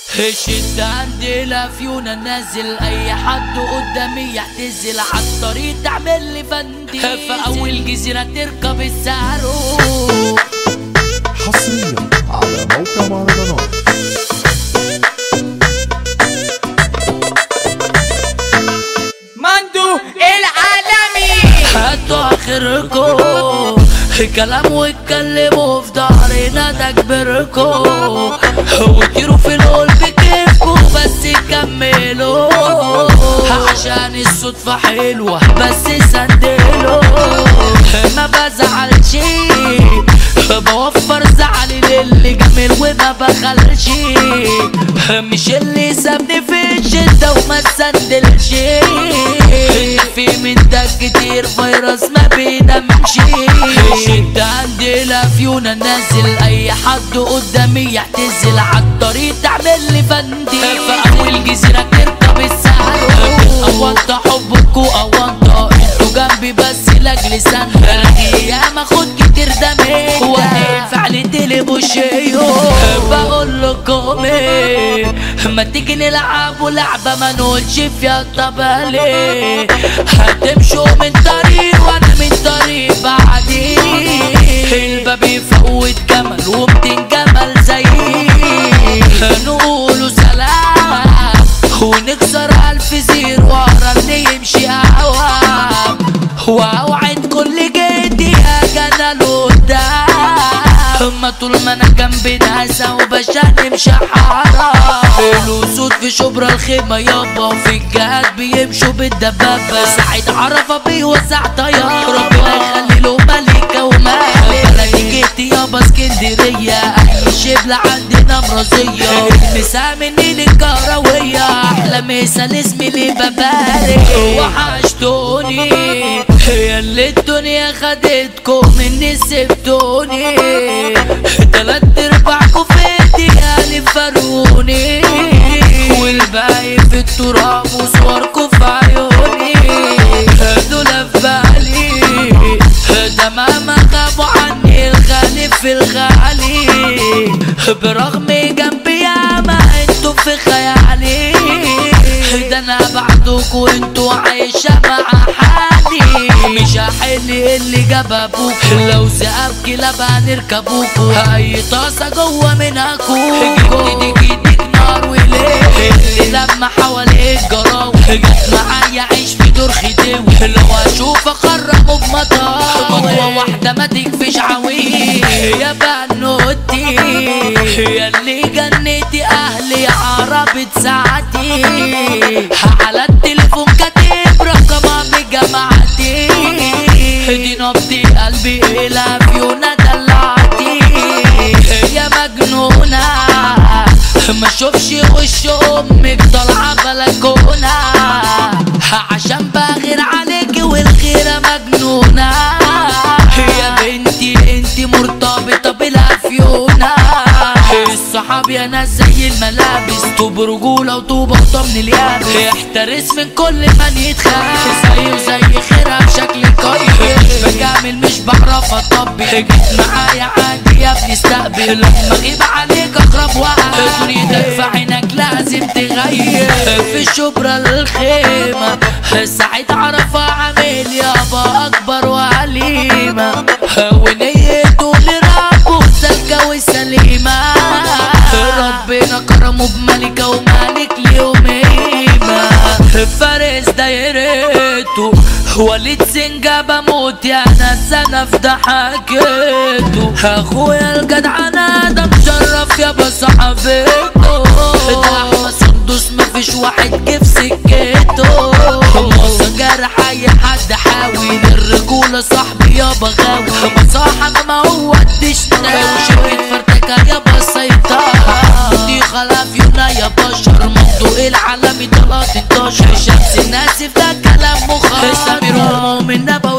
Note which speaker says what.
Speaker 1: شد عندي الافيونة نازل اي حد قدامي يعتزل عالطريق تعمل لي فندي في اول جزيرة تركب السعروق
Speaker 2: حصريا على موقع مهرجانات
Speaker 3: مندو العالمي
Speaker 1: هاتوا اخركم كلام واتكلموا في ظهرنا تكبركم وطيروا في القلب كيفكم بس كملوا عشان الصدفة حلوة بس سندلوا ما بزعلش بوفر زعلي للي جميل وما بخلش مش اللي سابني في الشدة وما سندلش في من ده كتير فيروس ما بينامش شد عندي الافيونة نازل اي حد قدامي يعتزل عالطريق تعمل لي فندي في اول جزيرة تركب السهل او انت حبكوا او انت انتوا جنبي بس لاجل سنة ايام اخد كتير دمي وهينفع تقلبوا شيو بقول لكم ايه ما تيجي نلعبوا لعبة ما نقولش فيها طبالي هتمشوا من طريق وانا من طريق بعدي الباب يفوت جمل ومتين جمل زيي نقولوا سلام ونكسر ألف زير ورا اللي يمشي أعوام وأوعد كل جدي أجانا لقدام ما طول ما أنا جنب ناسا وبشا نمشي حرام الأسود في شبرا الخيمة يابا وفي الجهات بيمشوا بالدبابة سعيد عرفة بيوزع طيار ربنا يخلي له ملكة ومالك بلدي جيت يابا اسكندرية أي شبل عندنا مرازية المسا مني للكروية أحلى مثال اسمي لي ببارك وحشتوني هي اللي الدنيا خدتكم مني سبتوني تلات ارباعكم في ايدي فرقوني والباقي في التراب وصوركم في عيوني دول في بالي ده مهما غابوا عني الغالي في الغالي برغم جنبي ياما انتوا في خيالي ده انا بعدك وانتوا عايشة مع حالي مش هحل اللي جاب ابوك لو سقاب كلاب هنركبوكوا اي طاسة جوه مناكو جبت ايدك نار وليه اللي لما حواليك جراوي جت معايا عيش في دور خديوي لو اشوف اخرمه بمطار خطوة واحدة ما تكفيش عويل يا بنوتي يا اللي جنتي اهلي عربة ساعتي على التليفون كاتب رقمها بجماعتي دي نبضي قلبي الى فيونا دلعتي يا مجنونة ما شوفش وش امك طالعة بلكونة عشان بغير عليك والغيرة مجنونة يا بنتي انتي مرتبطة بالافيونة الصحاب يا ناس زي الملابس طوب رجولة وطوبة وطمن اليابس احترس من كل من يتخاف زيه زي خيرها بشكل كويس بجامل مش بعرف اطبي جيت معايا عادي يا ابني استقبل لما اغيب عليك اقرب وقت دنيتك في عينك لازم تغير في شبرا الخيمة سعيد عرفة عامل يابا اكبر وعليمة ونيته لربه سالكة وسليمة ربنا كرمه بملكة ومالك ليوميمة فارس دايرته وليد سنجة بموت يا ناس انا في ضحكته اخويا الجدع انا ده مشرف يابا صاحبته ده احمد سندس مفيش واحد جه في سكته مصر جرح اي حد حاول الرجولة صاحبي يابا غاوي مصاحب ما هو الدشنا وشركة فرتكة يابا سيطرة دي خلاف يونا يا بشر موضوع العالمي 13 شمس الناس ده كلام مخاف سمير ومؤمن نبوي